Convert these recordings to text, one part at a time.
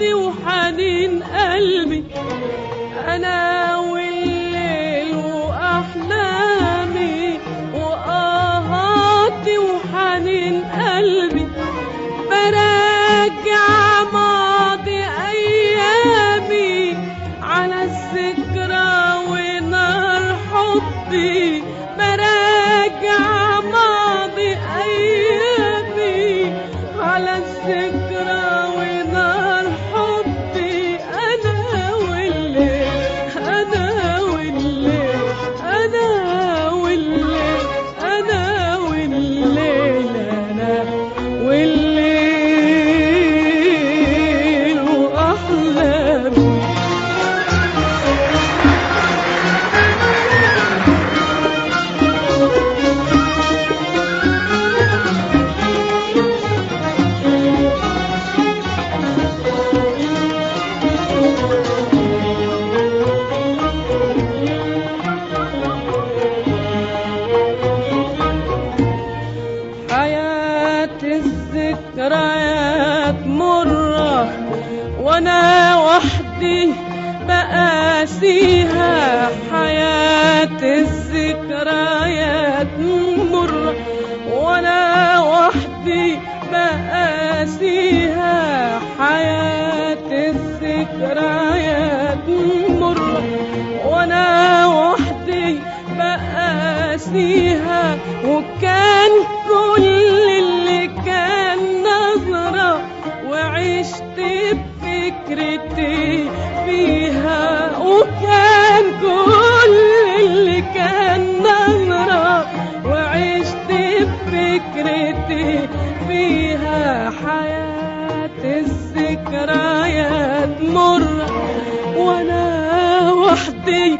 آهاتي وحنين قلبي أنا والليل وأحلامي وآهاتي وحنين قلبي براجع ماضي أيامي على الذكرى ونار حبي براجع ماضي أيامي على الذكرى ونار حبي أنا والليل أنا والليل أنا والليل أنا والليل أنا والليل وأحلامي حياة الذكريات مرة وانا وحدي بقاسيها حياة الذكريات مرة وانا وحدي بقاسيها حياة الذكريات مرة وانا وحدي بقاسيها وكان كل اللي كان نظرة وعشت بفكرتي فيها وكان كل اللي كان نظرة وعشت بفكرتي فيها حياة الذكريات مرة وانا وحدي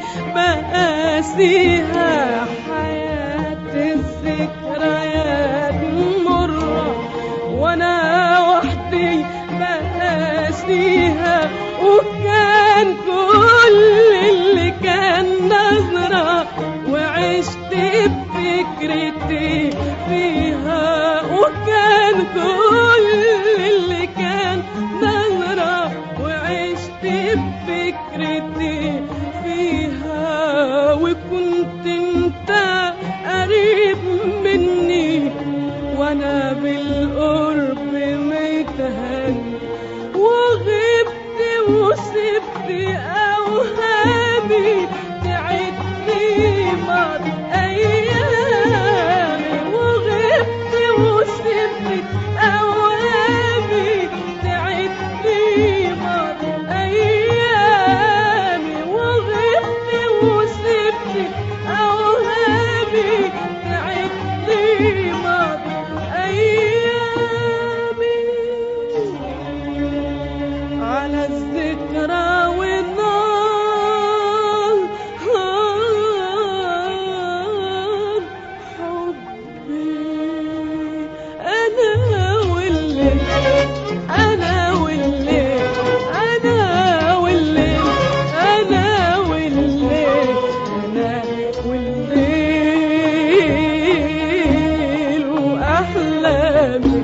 بقاسيها حياة الذكريات مرة وانا وحدي بقاسيها وكان كل اللي كان نظرة وعشت بفكرتي فيها وكان كل اللي كان نظرة وعشت بفكرتي فيها وكنت انت قريب مني وانا بالقرب متهني وغبت وسبت اوهامي تعبني مر ايامي وغبت وسبت اوهامي تعبني مر ايامي وغبت وسبت اوهامي تعبني مر ايامي على الذكرى والنار حبي أنا والليل أنا والليل أنا والليل أنا والليل أنا والليل وأحلامي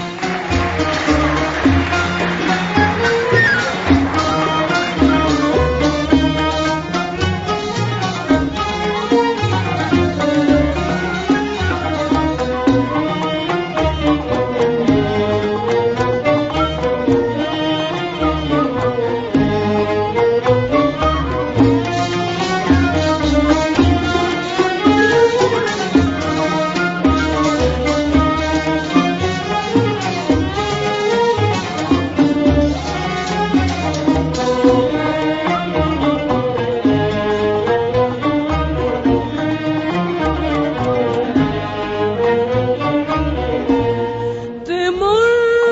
تمر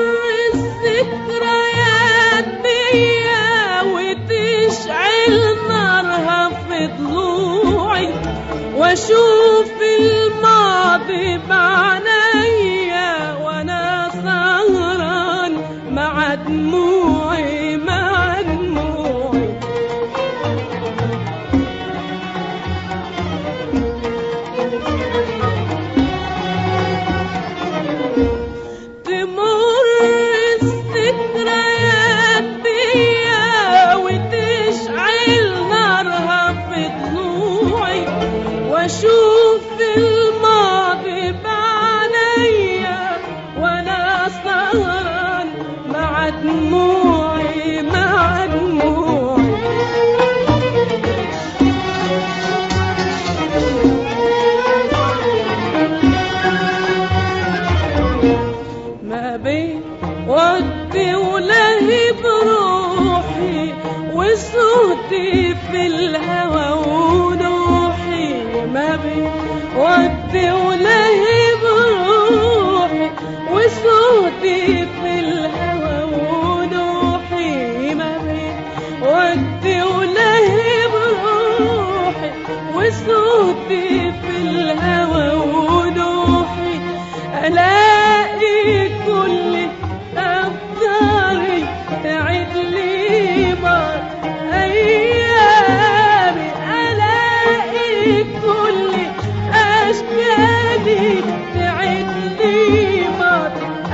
الذكريات بيا وتشعل نارها في ضلوعي واشوف الماضي بعينيا وانا سهران مع دموعي مع دموعي تمر الذكريات بيا وسهتي في الهوى ونوحي ألاقي كل أفكاري تعد لي بعض أيامي ألاقي كل أشكالي تعد لي بعض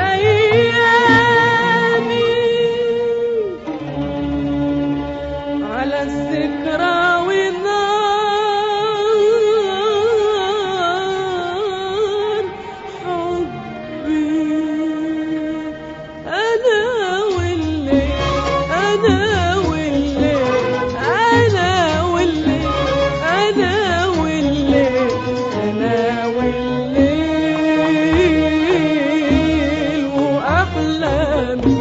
أيامي على الذكرى ونار حبي أنا واللي أنا واللي أنا واللي أنا واللي أنا والليل وأحلامي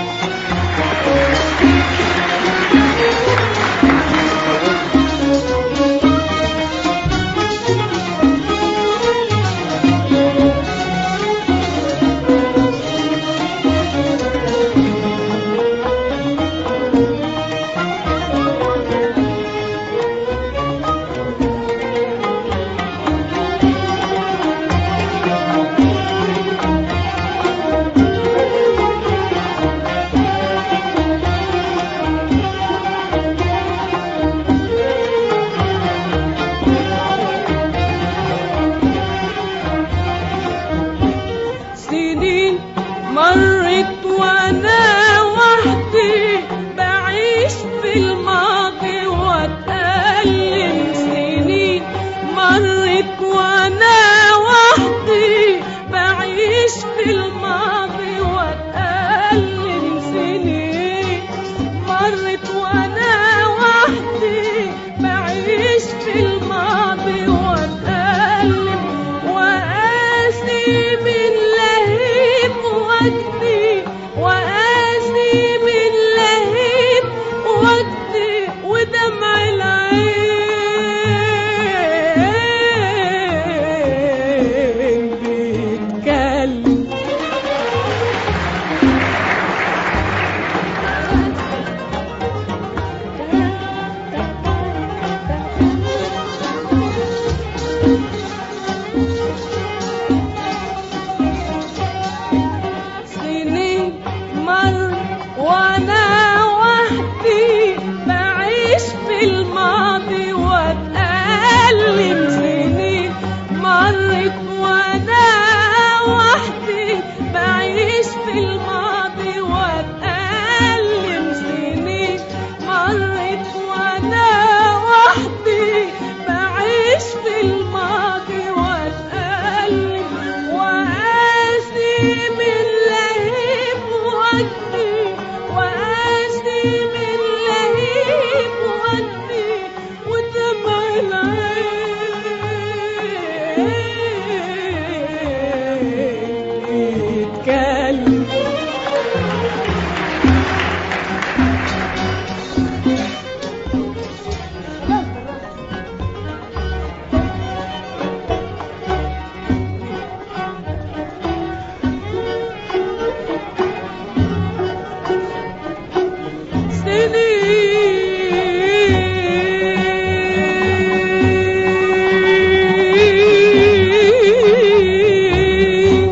سنين مرت وانا وحدي بعيش في الماضي واتألم سنين مرت وانا وحدي بعيش في الماضي واتألم سنين مرت وانا وحدي بعيش في الماضي واتألم وقاسي من لهيب وجدي وقاسي من لهيب وجدي ودمع العين بيتكلم سنين مر وانا وحدي بعيش في الماضي واتألم سنين مرت وانا وحدي بعيش في الماضي واتألم سنين مرت وانا وحدي بعيش في الماضي واتألم وقاسي من لهيب وجدي وقاسي من لهيب وجدي ودمع العين يتكلم سنين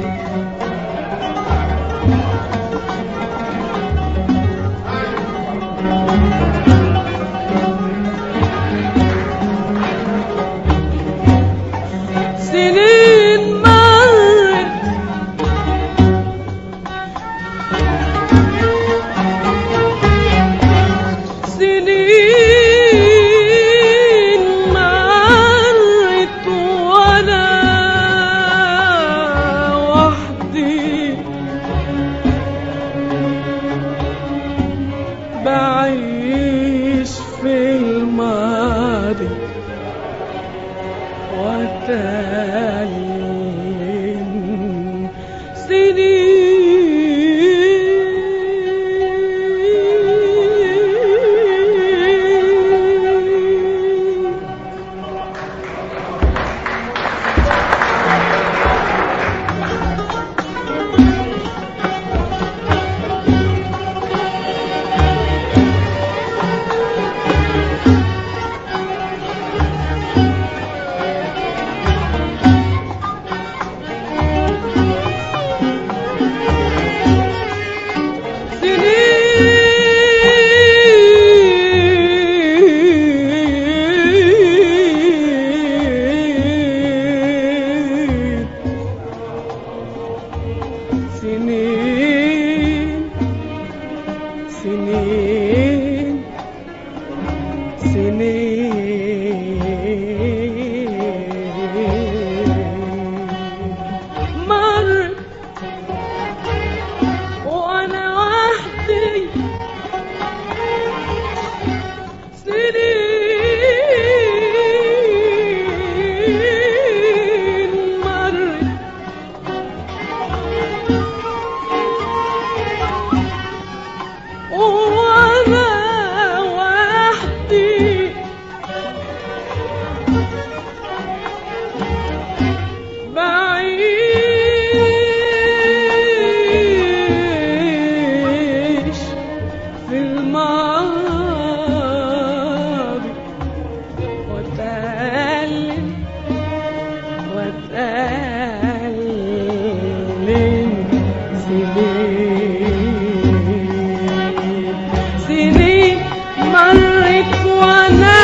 سنين مرت سنين مرت وانا وحدي بعيش في الماضي واتألم سنين الماضي واتألم واتألم سنين سنين مرت وانا